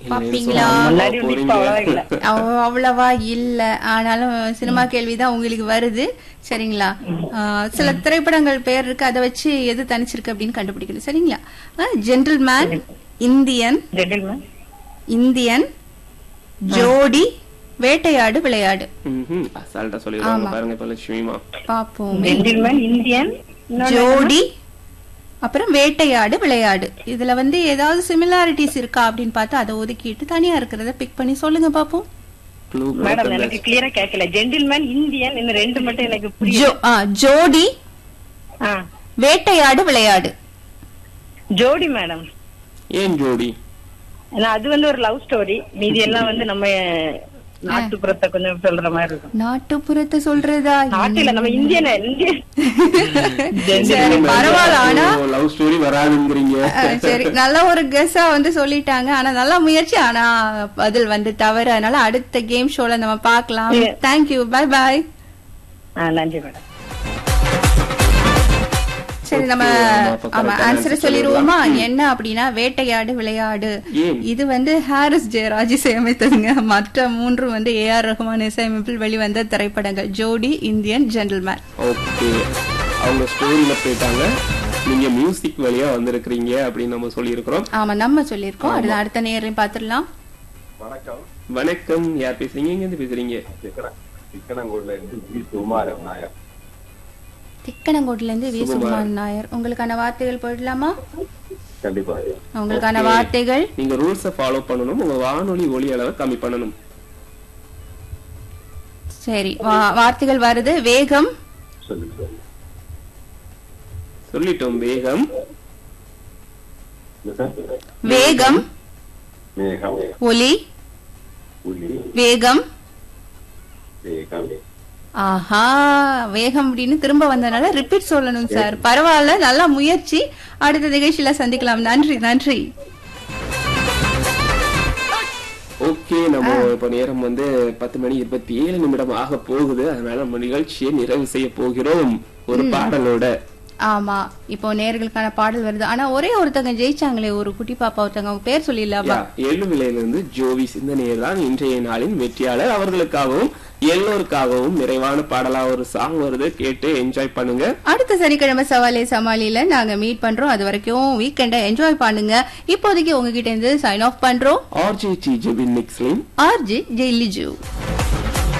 பாப்பீங்களா முன்னாடி வந்து இப்ப அவ்வளவா இல்ல அவ்- அவ்வளவா இல்ல ஆனாலும் சினிமா கேள்விதான் உங்களுக்கு வருது சரிங்களா ஆ, சில திரைப்படங்கள் பெயர் இருக்கு அதை வச்சு எது தனிச்சிருக்கு அப்படின்னு கண்டுபிடிக்கணும் சரிங்களா ஜென்டில்மேன் இந்தியன் ஜென்டில்மேன் இந்தியன் ஜோடி வேட்டையாடு விளையாடு ம்ஹும். அசால்ட்டா சொல்லிடுவாங்க பாருங்க இப்ப லட்சுமிமா பாப்போம் ஜென்டில்மேன் இந்தியன் இன்னொன்னு ஜோடி அப்புறம் வேட்டையாடு விளையாடு இதுல வந்து ஏதாவது சிமிலாரிட்டிஸ் இருக்கா அப்படின்னு பார்த்து அதை ஒதுக்கிட்டு தனியா இருக்கிறத பிக் பண்ணி சொல்லுங்க பாப்போம் க்ளூ மேடம் எனக்கு கிளியரா கேட்கல ஜென்டில்மேன் இந்தியன் இந்த ரெண்டு மட்டும் எனக்கு புரியல ஜோ- ஆ, ஜோடி ஆ, வேட்டையாடு விளையாடு ஜோடி மேடம் ஏன் ஜோடி ஏன்னா அது வந்து ஒரு லவ் ஸ்டோரி மீதி எல்லாம் வந்து நம்ம நாட்டுப்புறத்தை கொஞ்சம் சொல்ற மாதிரி இருக்கும் நாட்டுப்புறத்தை சொல்றதா நாட்டுல நம்ம இந்தியன் இந்தியன் சரி பரவாயில்ல ஆனா லவ் ஸ்டோரி வராதுங்கிறீங்க ஆ, சரி நல்ல ஒரு கெஸ்ஸா வந்து சொல்லிட்டாங்க ஆனா நல்ல முயற்சி ஆனா பதில் வந்து தவறு அதனால அடுத்த கேம் ஷோல நம்ம பார்க்கலாம் தேங்க்யூ பை பாய் ஆ, நன்றி மேடம் சரி நம்ம Okay, நம்ம அப்ப ஆமா correct ஆன ஆன்சர் answer சொல்லிடுவோமா என்ன அப்படின்னா வேட்டையாடு விளையாடு ஏன்? இது வந்து ஹாரிஸ் ஜெயராஜ் இசையமைத்ததுங்க மற்ற மூன்று வந்து ஏ ஆர் ரஹ்மான் இசையமைப்பில் வெளிவந்த திரைப்படங்கள் ஜோடி இந்தியன் ஜென்டில்மேன் ஓகே அவங்க ஸ்டோரியில போயிட்டாங்க நீங்க மியூசிக் வழியா வந்திருக்கிறீங்க அப்படின்னு நம்ம சொல்லியிருக்கிறோம் ஆமா நம்ம சொல்லியிருக்கோம் அடுத்த அடுத்த நேரையும் பார்த்துடலாம் வணக்கம் யார் பேசுறீங்க எங்க இருந்து பேசுறீங்க சிக்கனங்கூர்ல இருந்து வி சுமாரன் நாயர் திக்கனங்கோட்டில இருந்து வி சுகுமார் நாயர் உங்களுக்கான வார்த்தைகள் போயிடலாமா கண்டிப்பா உங்களுக்கான வார்த்தைகள் நீங்க ரூல்ஸ ஃபாலோ பண்ணணும் உங்க வானொலி ஒலி அளவை கம்மி பண்ணணும் சரி வா- வார்த்தைகள் வருது வேகம் சொல்லுங்க சொல்லிட்டோம் வேகம் வேகம் மேகம் ஒலி புலி வேகம் வேகம் ஆஹா வேகம் அப்படின்னு திரும்ப வந்தனால ரிப்பீட் சொல்லணும் சார் பரவாயில்ல நல்லா முயற்சி அடுத்த நிகழ்ச்சியில சந்திக்கலாம் நன்றி நன்றி ஓகே நம்ம இப்ப நேரம் வந்து பத்து மணி இருபத்தி ஏழு நிமிடம் ஆக போகுது அதனால நம்ம நிகழ்ச்சியை நிறைவு செய்ய போகிறோம் ஒரு பாடலோட ஆமா இப்போ நேர்களுக்கான பாடல் வருது ஆனா ஒரே ஒருத்தங்க ஜெயிச்சாங்களே ஒரு குட்டி பாப்பா ஒருத்தங்க அவங்க பேர் சொல்லிடலாமா ஏழுவிலையிலிருந்து ஜோவி சிந்தனையர் தான் இன்றைய நாளின் வெற்றியாளர் அவர்களுக்காகவும் எல்லோருக்காகவும் நிறைவான பாடலா ஒரு சாங் வருது கேட்டு என்ஜாய் பண்ணுங்க அடுத்த சனிக்கிழமை சவாலே சமாளியில நாங்க மீட் பண்றோம் அது வரைக்கும் வீக்கெண்டை என்ஜாய் பண்ணுங்க இப்போதைக்கு உங்ககிட்ட இருந்து சைன் ஆஃப் பண்றோம் ஆர்ஜே டி ஜெபின் மிக்ஸ்லின் ஆர்ஜி ஜெயிலிஜு